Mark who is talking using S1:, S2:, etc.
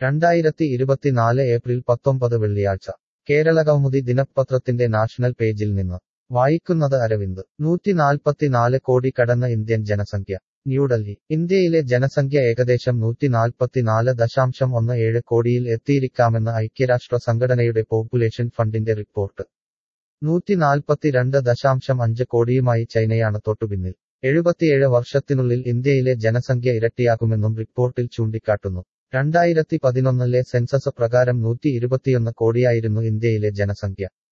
S1: രണ്ടായിരത്തി ഇരുപത്തിനാല് ഏപ്രിൽ പത്തൊമ്പത് വെള്ളിയാഴ്ച കേരളകൗമുദി ദിനപത്രത്തിന്റെ നാഷണൽ പേജിൽ നിന്ന് വായിക്കുന്നത് അരവിന്ദ് നൂറ്റിനാൽപ്പത്തിനാല് കോടി കടന്ന ഇന്ത്യൻ ജനസംഖ്യ ന്യൂഡൽഹി ഇന്ത്യയിലെ ജനസംഖ്യ ഏകദേശം നൂറ്റിനാൽപ്പത്തിനാല് ദശാംശം ഒന്ന് ഏഴ് കോടിയിൽ എത്തിയിരിക്കാമെന്ന് ഐക്യരാഷ്ട്ര സംഘടനയുടെ പോപ്പുലേഷൻ ഫണ്ടിന്റെ റിപ്പോർട്ട് നൂറ്റിനാൽപ്പത്തിരണ്ട് ദശാംശം അഞ്ച് കോടിയുമായി ചൈനയാണ് തൊട്ടുപിന്നിൽ എഴുപത്തിയേഴ് വർഷത്തിനുള്ളിൽ ഇന്ത്യയിലെ ജനസംഖ്യ ഇരട്ടിയാകുമെന്നും റിപ്പോർട്ടിൽ ചൂണ്ടിക്കാട്ടുന്നു രണ്ടായിരത്തി പതിനൊന്നിലെ സെൻസസ് പ്രകാരം നൂറ്റി ഇരുപത്തിയൊന്ന് കോടിയായിരുന്നു ഇന്ത്യയിലെ ജനസംഖ്യ